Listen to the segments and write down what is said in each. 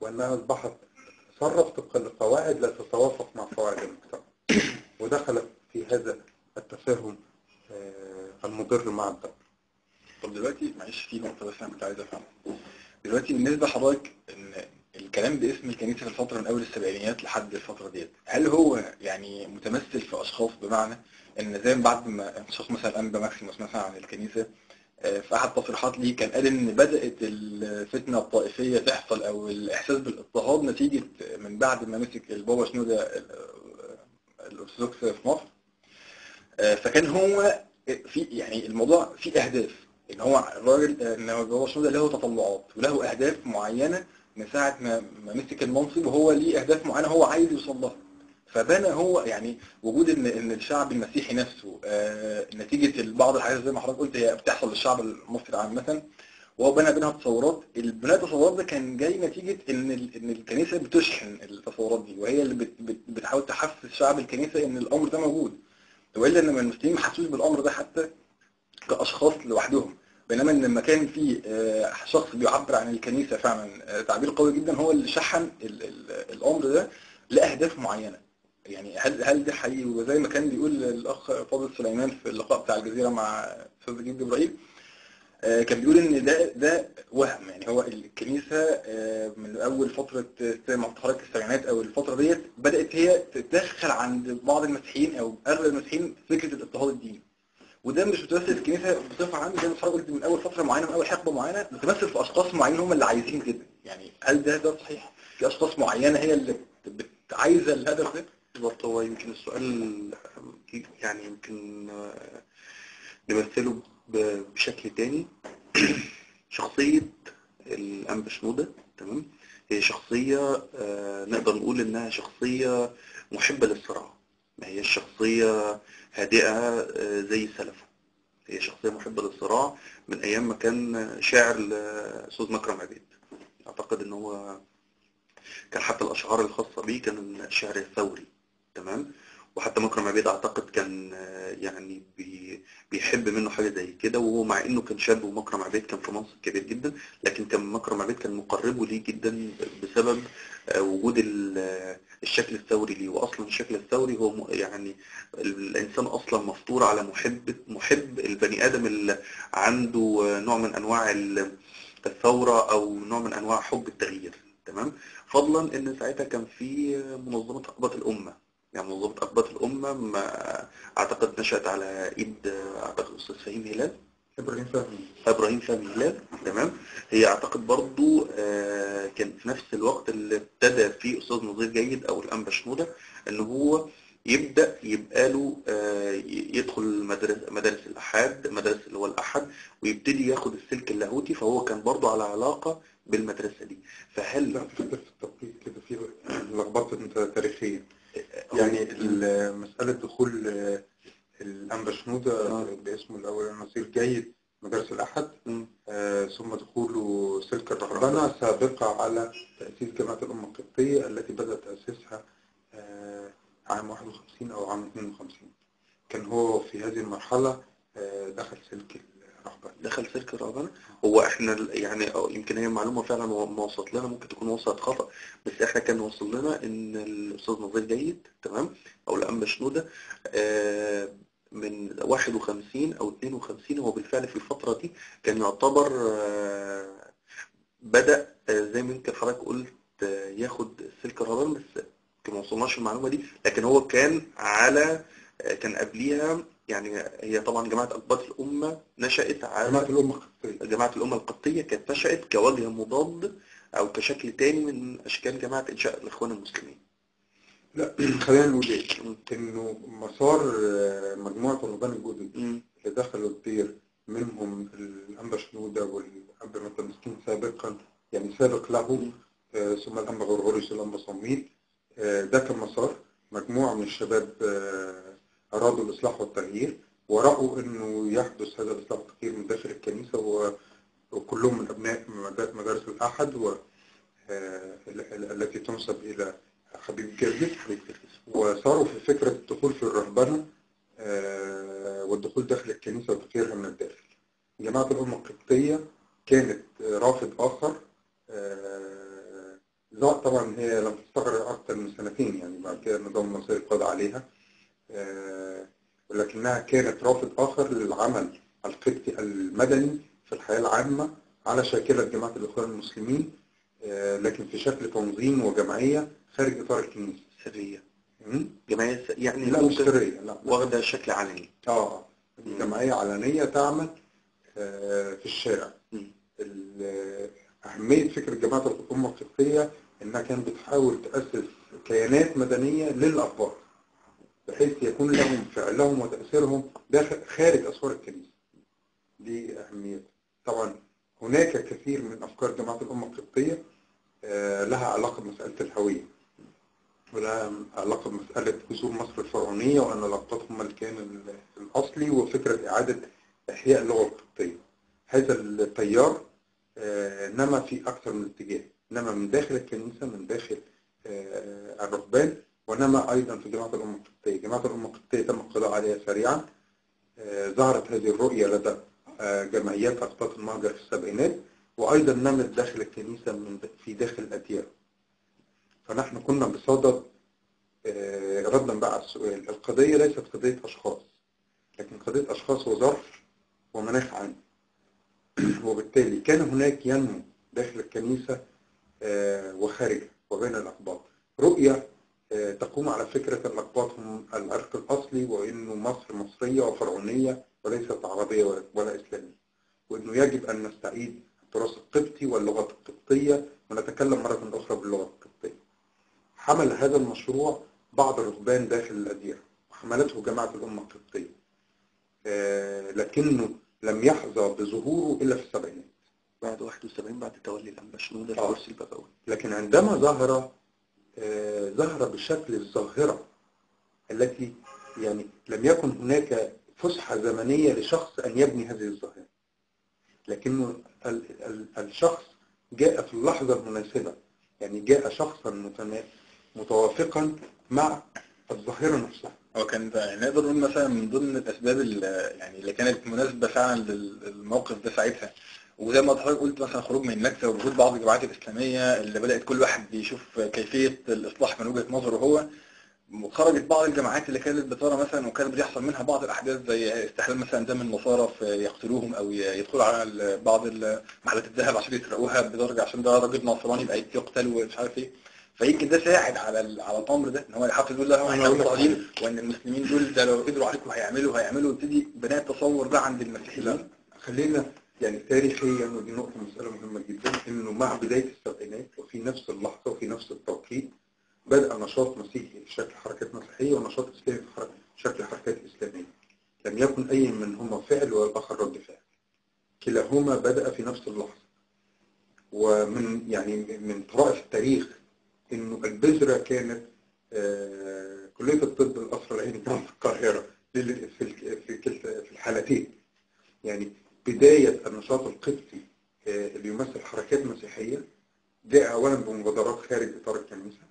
وأنها أصبحت تصرف طبقا لقواعد لا تتوافق مع قواعد المجتمع ودخلت في هذا التفاهم آه، المضر مع الدولة طب دلوقتي معلش في نقطة بس أنا كنت عايز أفهمها. دلوقتي بالنسبة لحضرتك إن الكلام باسم الكنيسة في الفترة من أول السبعينيات لحد الفترة ديت، هل هو يعني متمثل في أشخاص بمعنى إن زي ما بعد ما انشق مثلا أنبا ماكسيموس مثلا عن الكنيسة آه، في أحد التصريحات ليه كان قال إن بدأت الفتنة الطائفية تحصل أو الإحساس بالاضطهاد نتيجة من بعد ما مسك البابا شنودة ال- الأرثوذكس في مصر آه، فكان هو في يعني الموضوع فيه اهداف ان هو الراجل ان هو شنودة له تطلعات وله اهداف معينه من ساعه ما ما مسك المنصب وهو ليه اهداف معينه هو عايز يوصل لها فبنى هو يعني وجود ان ان الشعب المسيحي نفسه آه، نتيجه بعض الحاجات زي ما حضرتك قلت هي بتحصل للشعب المصري عامه وهو بنى بينها تصورات البناء التصورات ده كان جاي نتيجه ان ال- ان الكنيسه بتشحن التصورات دي وهي اللي بت- بت- بتحاول تحسس شعب الكنيسه ان الامر ده موجود والا ان المسلمين ما حسوش بالامر ده حتى كاشخاص لوحدهم بينما ان لما كان في آه، شخص بيعبر عن الكنيسه فعلا آه، تعبير قوي جدا هو اللي شحن ال- ال- الامر ده لاهداف معينه يعني هل هل ده حقيقي وزي ما كان بيقول الاخ فاضل سليمان في اللقاء بتاع الجزيره مع استاذ جديد جبرائيل آه، كان بيقول ان ده ده وهم يعني هو الكنيسه آه، من اول فتره زي ما حضرتك السبعينات او الفتره ديت بدات هي تدخل عند بعض المسيحيين او اغلب المسيحيين فكره الاضطهاد الديني وده مش متمثل في الكنيسه بصفه عامه زي ما حضرتك قلت من اول فتره معينه من اول حقبه معينه متمثل في اشخاص معينين هم اللي عايزين كده يعني هل ده ده صحيح؟ في اشخاص معينه هي اللي بت- بت- عايزه الهدف ده؟ بالظبط هو يمكن السؤال يعني يمكن آه، نمثله ب- بشكل تاني شخصية الأنبا شنودة تمام هي شخصية آه، نقدر نقول إنها شخصية محبة للصراع ما هي شخصية هادئة آه، زي سلفه هي شخصية محبة للصراع من أيام ما كان شاعر لأستاذ مكرم عبيد أعتقد إن هو كان حتى الأشعار الخاصة بيه كان الشعر الثوري تمام وحتى مكرم عبيد اعتقد كان آه، يعني بي- بيحب منه حاجه زي كده وهو مع انه كان شاب ومكرم عبيد كان في منصب كبير جدا لكن كان مكرم عبيد كان مقربه ليه جدا بسبب آه، وجود ال- آه، الشكل الثوري ليه واصلا الشكل الثوري هو م- يعني الانسان اصلا مفطور على محب محب البني ادم اللي عنده آه، نوع من انواع ال- الثوره او نوع من انواع حب التغيير تمام فضلا ان ساعتها كان في منظمه اقباط الامه يعني منظمة أقباط الأمة ما أعتقد نشأت على إيد أعتقد أستاذ فهيم هلال ابراهيم فهمي إبراهيم فهمي هلال تمام هي أعتقد برضو آه، كان في نفس الوقت اللي ابتدى فيه أستاذ نظير جيد أو الأنبا شنودة إن هو يبدأ يبقى له آه، ي- يدخل مدارس مدارس الأحد مدارس اللي هو الأحد ويبتدي ياخد السلك اللاهوتي فهو كان برضو على علاقة بالمدرسة دي فهل لا في في التوقيت كده في لخبطه تاريخيه يعني ال- مسألة دخول آه، الأنبا شنودة آه. باسمه الأول النصير جيد مدارس الأحد مم. آه، ثم دخوله سلك الرهبنة سابقة على تأسيس جماعة الأمة القبطية التي بدأ تأسيسها آه، عام 51 أو عام 52 كان هو في هذه المرحلة آه، دخل سلك الرهبنة دخل سلك الرهبنة هو احنا ال- يعني أو يمكن هي معلومة فعلا و- ما وصلت لنا ممكن تكون وصلت خطأ بس احنا كان وصل لنا ان الاستاذ نظير جيد تمام او الانبا شنودة آه، من 51 او 52 هو بالفعل في الفترة دي كان يعتبر آه، بدأ آه، زي ما يمكن حضرتك قلت آه، ياخد سلك الرهبنة بس ما وصلناش المعلومة دي لكن هو كان على آه، كان قبليها يعني هي طبعا جماعة أقباط الأمة نشأت على جماعة الأمة القبطية جماعة الأمة القبطية كانت نشأت كوجه مضاد أو كشكل تاني من أشكال جماعة إنشاء الإخوان المسلمين. لا خلينا نقول إيه إنه مسار آه، مجموعة الرهبان الجدد مم. اللي دخلوا الدير منهم الأنبا شنودة والأنبا متى مسكين سابقا يعني سابق له آه، ثم الأنبا غرغوريوس والأنبا صمويل آه، ده كان مسار مجموعة من الشباب آه، أرادوا الإصلاح والتغيير ورأوا إنه يحدث هذا الإصلاح والتغيير من داخل الكنيسة و- وكلهم من أبناء مدا- مدارس الأحد و آه، ال- ال- التي تنسب إلى حبيب جرجس وصاروا في فكرة الدخول في الرهبنة آه، والدخول داخل الكنيسة وتغييرها من الداخل. جماعة الأمة القبطية كانت رافض آخر آه، لا طبعا هي لم تستغرق أكثر من سنتين يعني بعد كده النظام المصري قضى عليها آه، ولكنها كانت رافد آخر للعمل القبطي المدني في الحياة العامة على شاكلة جماعة الإخوان المسلمين آه، لكن في شكل تنظيم وجمعية خارج إطار الكنيسة سرية م? جمعية س- يعني لا مش ممكن سرية لا واخدة شكل علني اه جمعية علنية تعمل آه، في الشارع مم. ال- أهمية فكرة جماعة الأمة القبطية إنها كانت بتحاول تأسس كيانات مدنية للأخبار بحيث يكون لهم فعلهم وتأثيرهم داخل خارج أسوار الكنيسة دي أهميتها طبعا هناك كثير من أفكار جماعة الأمة القبطية آه، لها علاقة بمسألة الهوية ولها علاقة بمسألة جذور مصر الفرعونية وأن الأقباط هم الكيان ال- الأصلي وفكرة إعادة إحياء اللغة القبطية هذا التيار آه، نما في أكثر من اتجاه نما من داخل الكنيسة من داخل آه، الرهبان ونما أيضا في جماعة الأمة القبطية جماعة الأمة القبطية تم القضاء عليها سريعا آه، ظهرت هذه الرؤية لدى آه، جمعيات أقباط المهجر في السبعينات وأيضا نمت داخل الكنيسة من في داخل الأديان فنحن كنا بصدد آه، ردا بقى على السؤال القضية ليست قضية أشخاص لكن قضية أشخاص وظرف ومناخ عام وبالتالي كان هناك ينمو داخل الكنيسة آه، وخارجها وبين الأقباط رؤية آه، تقوم على فكرة الأقباط هم العرق الأصلي وإنه مصر مصرية وفرعونية وليست عربية ولا- ولا إسلامية وإنه يجب أن نستعيد التراث القبطي واللغة القبطية ونتكلم مرة أخرى باللغة القبطية حمل هذا المشروع بعض الرهبان داخل الأديرة وحملته جماعة الأمة القبطية آه، لكنه لم يحظى بظهوره إلا في السبعينات بعد 71 بعد تولي الأنبا شنودة آه. الكرسي البابوي لكن عندما ظهر آه، ظهر بشكل الظاهرة التي يعني لم يكن هناك فسحة زمنية لشخص أن يبني هذه الظاهرة لكنه ال- ال- الشخص جاء في اللحظة المناسبة يعني جاء شخصا متنا- متوافقا مع الظاهرة نفسها هو كان ده يعني نقدر نقول مثلا من ضمن الاسباب اللي يعني اللي كانت مناسبه فعلا لل- للموقف ده ساعتها وزي ما حضرتك قلت مثلا خروج من النكسه ووجود بعض الجماعات الاسلاميه اللي بدات كل واحد بيشوف كيفيه الاصلاح من وجهه نظره هو وخرجت بعض الجماعات اللي كانت بترى مثلا وكان بيحصل منها بعض الاحداث زي استحلال مثلا دم النصارى في يقتلوهم او يدخلوا على ال- بعض ال- محلات الذهب عشان يسرقوها بدرجه عشان ده راجل نصراني يبقى يقتل ومش عارف ايه فيمكن ده ساعد على ال- على الامر ده ان هو يحافظ يقول لا هو أنا احنا أقول لك مضطهدين وان المسلمين دول ده لو قدروا عليكم هيعملوا هيعملوا ويبتدي بناء التصور ده عند المسيحيين لا خلينا يعني تاريخيا ودي نقطة مسألة مهمة جدا إنه مع بداية السبعينات وفي نفس اللحظة وفي نفس التوقيت بدأ نشاط مسيحي في شكل حركات مسيحية ونشاط إسلامي في حر- شكل حركات إسلامية لم يكن أي منهما فعل والآخر رد فعل كلاهما بدأ في نفس اللحظة ومن يعني من طرائف التاريخ إنه البذرة كانت آه، كلية الطب القصر العيني كانت في القاهرة لل- في الك- في كلتا- في الحالتين يعني بداية النشاط القبطي آه، اللي يمثل حركات مسيحية جاء أولا بمبادرات خارج إطار الكنيسة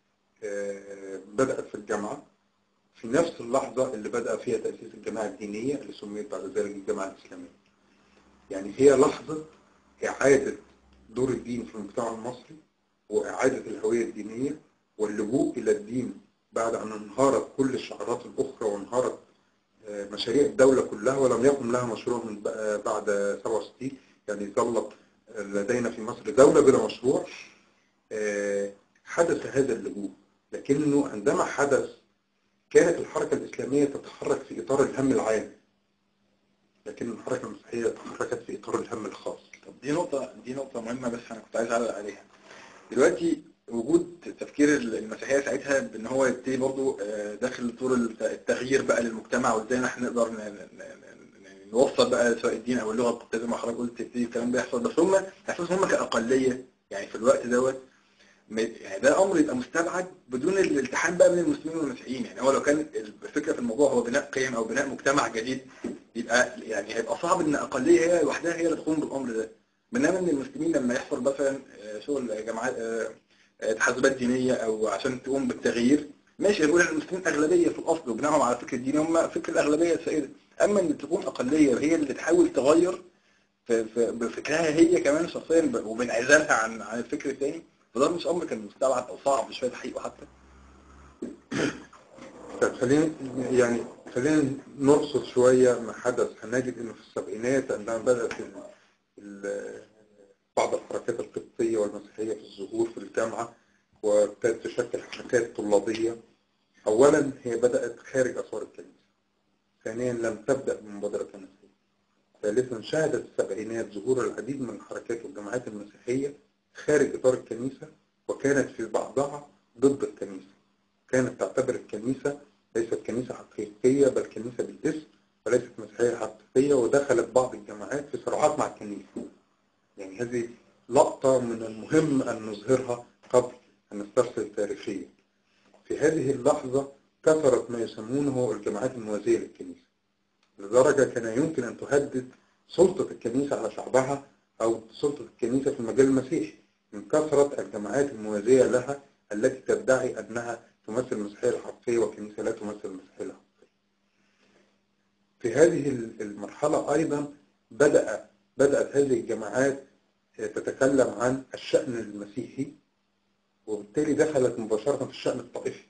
آه، بدأت في الجامعة في نفس اللحظة اللي بدأ فيها تأسيس الجماعة الدينية اللي سميت بعد ذلك الجماعة الإسلامية يعني هي لحظة إعادة دور الدين في المجتمع المصري وإعادة الهوية الدينية واللجوء إلى الدين بعد أن انهارت كل الشعارات الأخرى وانهارت آه، مشاريع الدولة كلها ولم يقم لها مشروع من ب- بعد 67 يعني ظلت لدينا في مصر دولة بلا مشروع آه، حدث هذا اللجوء لكنه عندما حدث كانت الحركة الإسلامية تتحرك في إطار الهم العام لكن الحركة المسيحية تحركت في إطار الهم الخاص طب دي نقطة دي نقطة مهمة بس أنا كنت عايز أعلق عليها. دلوقتي وجود تفكير المسيحية ساعتها بإن هو يبتدي برضه آه، داخل طور الت- التغيير بقى للمجتمع وإزاي إحنا نقدر ن- ن- ن- نوصل بقى سواء الدين أو اللغة القبطية زي ما حضرتك قلت تبتدي الكلام ده يحصل بس هم إحساس هم كأقلية يعني في الوقت دوت م- يعني ده امر يبقى مستبعد بدون الالتحام بقى بين المسلمين والمسيحيين يعني هو لو كان الفكره في الموضوع هو بناء قيم او بناء مجتمع جديد يبقى يعني هيبقى صعب ان اقليه هي لوحدها هي اللي تقوم بالامر ده بينما ان المسلمين لما يحصل مثلا آه، شغل جماعات آه، آه، تحزبات دينيه او عشان تقوم بالتغيير ماشي يقول احنا المسلمين اغلبيه في الاصل وبناهم على فكر الدين هم فكر الاغلبيه السائده اما ان تكون اقليه وهي اللي تحاول تغير في في- بفكرها هي كمان شخصيا ب- وبانعزالها عن عن الفكر الثاني فده مش امر كان مستبعد او صعب شويه تحقيقه حتى طب خلينا يعني خلينا نرصد شوية ما حدث هنجد انه في السبعينات عندما بدأت ال ال بعض الحركات القبطية والمسيحية في الظهور في الجامعة وابتدت تشكل حركات طلابية أولا هي بدأت خارج أسوار الكنيسة ثانيا لم تبدأ بمبادرة كنسية ثالثا شهدت السبعينات ظهور العديد من الحركات والجماعات المسيحية خارج إطار الكنيسة وكانت في بعضها ضد الكنيسة كانت تعتبر الكنيسة ليست كنيسة حقيقية بل كنيسة بالاسم وليست مسيحية حقيقية ودخلت بعض الجماعات في صراعات مع الكنيسة يعني هذه لقطة من المهم أن نظهرها قبل أن نسترسل تاريخيا في هذه اللحظة كثرت ما يسمونه الجماعات الموازية للكنيسة لدرجة كان يمكن أن تهدد سلطة الكنيسة على شعبها أو سلطة الكنيسة في المجال المسيحي من كثرة الجماعات الموازية لها التي تدعي أنها تمثل المسيحية الحقيقية والكنيسة لا تمثل المسيحية الحقيقية. في هذه المرحلة أيضا بدأ بدأت هذه الجماعات تتكلم عن الشأن المسيحي وبالتالي دخلت مباشرة في الشأن الطائفي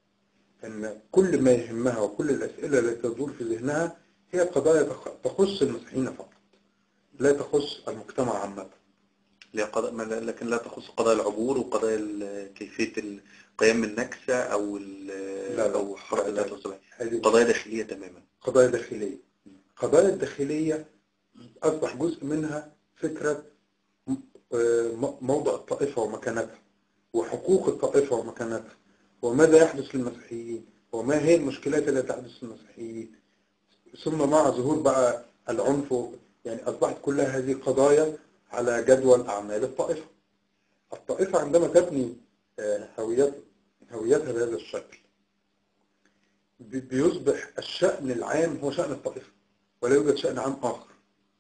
أن كل ما يهمها وكل الأسئلة التي تدور في ذهنها هي قضايا تخص المسيحيين فقط لا تخص المجتمع عامة لا قضاء ما لا- لكن لا تخص قضايا العبور وقضايا ال- كيفية القيام بالنكسة أو ال- لا، لا. أو حركة لا، لا. 73 هذه قضايا داخلية تماما قضايا داخلية القضايا الداخلية أصبح جزء منها فكرة م- آه، موضع الطائفة ومكانتها وحقوق الطائفة ومكانتها وماذا يحدث للمسيحيين وما هي المشكلات التي تحدث للمسيحيين ثم مع ظهور بقى العنف يعني أصبحت كلها هذه قضايا على جدول أعمال الطائفة الطائفة عندما تبني آه، هويات هويتها بهذا الشكل بي- بيصبح الشأن العام هو شأن الطائفة ولا يوجد شأن عام آخر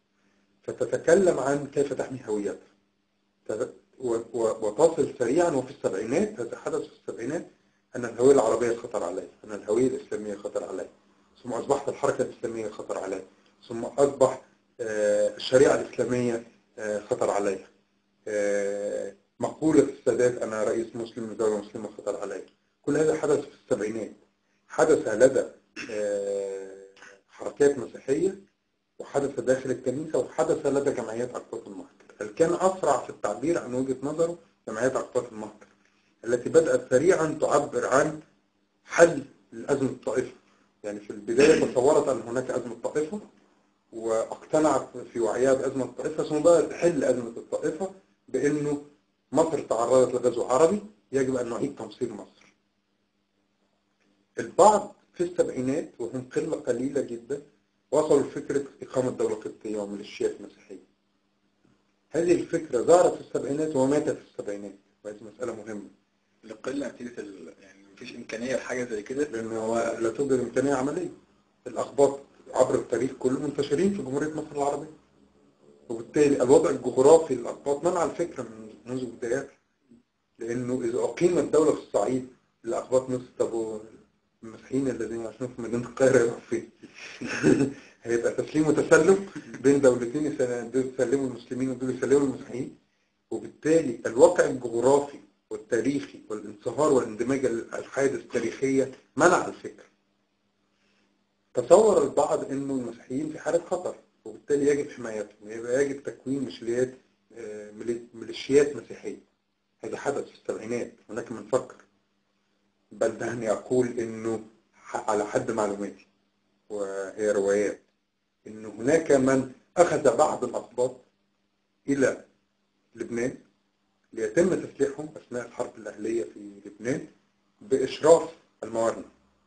فتتكلم عن كيف تحمي هويتها تت- و- و- وتصل سريعا وفي السبعينات هذا حدث في السبعينات أن الهوية العربية خطر عليها أن الهوية الإسلامية خطر عليها ثم أصبحت الحركة الإسلامية خطر عليها ثم أصبح آه، الشريعة الإسلامية آه، خطر عليها آه، مقولة السادات أنا رئيس مسلم دولة مسلمة خطر عليها كل هذا حدث في السبعينات حدث لدى آه، حركات مسيحية وحدث داخل الكنيسة وحدث لدى جمعيات أقباط المهجر اللي كان أسرع في التعبير عن وجهة نظره جمعيات أقباط المهجر التي بدأت سريعا تعبر عن حل لأزمة الطائفة يعني في البداية تصورت أن هناك أزمة طائفة واقتنعت في وعيها بأزمة الطائفة ثم بدأت تحل أزمة الطائفة بأنه مصر تعرضت لغزو عربي يجب أن نعيد تمصير مصر البعض في السبعينات وهم قلة قليلة جدا وصلوا لفكرة إقامة دولة قبطية وميليشيات مسيحية هذه الفكرة ظهرت في السبعينات وماتت في السبعينات وهذه مسألة مهمة لقلة نتيجة ال... يعني مفيش إمكانية لحاجة زي كده لأنه لا توجد إمكانية عملية الأخباط عبر التاريخ كله منتشرين في جمهورية مصر العربية وبالتالي الوضع الجغرافي للأخباط منع الفكرة من منذ بداياتها لأنه إذا أقيمت دولة في الصعيد الأخباط مصر طب المسيحيين الذين يعيشون في مدينة القاهرة يروحوا فين؟ هيبقى تسليم وتسلم بين دولتين يسل- دول يسلموا المسلمين ودول يسلموا المسيحيين وبالتالي الواقع الجغرافي والتاريخي والانصهار والاندماج الحادث تاريخيا منع الفكر تصور البعض انه المسيحيين في حالة خطر وبالتالي يجب حمايتهم يبقى يجب تكوين ميليشيات آه، ميلي- ميليشيات مسيحية هذا حدث في السبعينات هناك من فكر بل دعني أقول إنه ح- على حد معلوماتي وهي روايات إنه هناك من أخذ بعض الأقباط إلى لبنان ليتم تسليحهم أثناء الحرب الأهلية في لبنان بإشراف الموارنة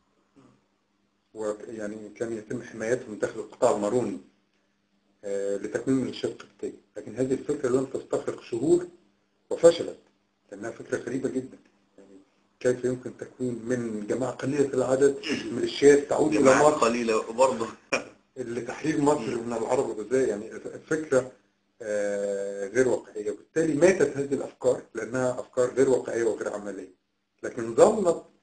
ويعني كان يتم حمايتهم داخل القطاع الماروني آه، لتكوين ميليشيات قبطية لكن هذه الفكرة لم تستغرق شهور وفشلت لأنها فكرة غريبة جدا يعني كيف يمكن تكوين من جماعة قليلة العدد ميليشيات تعود إلى جماعات مصر قليلة برضه لتحرير مصر من العرب ازاي يعني الفكرة آه، غير واقعية وبالتالي ماتت هذه الأفكار لأنها أفكار غير واقعية وغير عملية لكن ظلت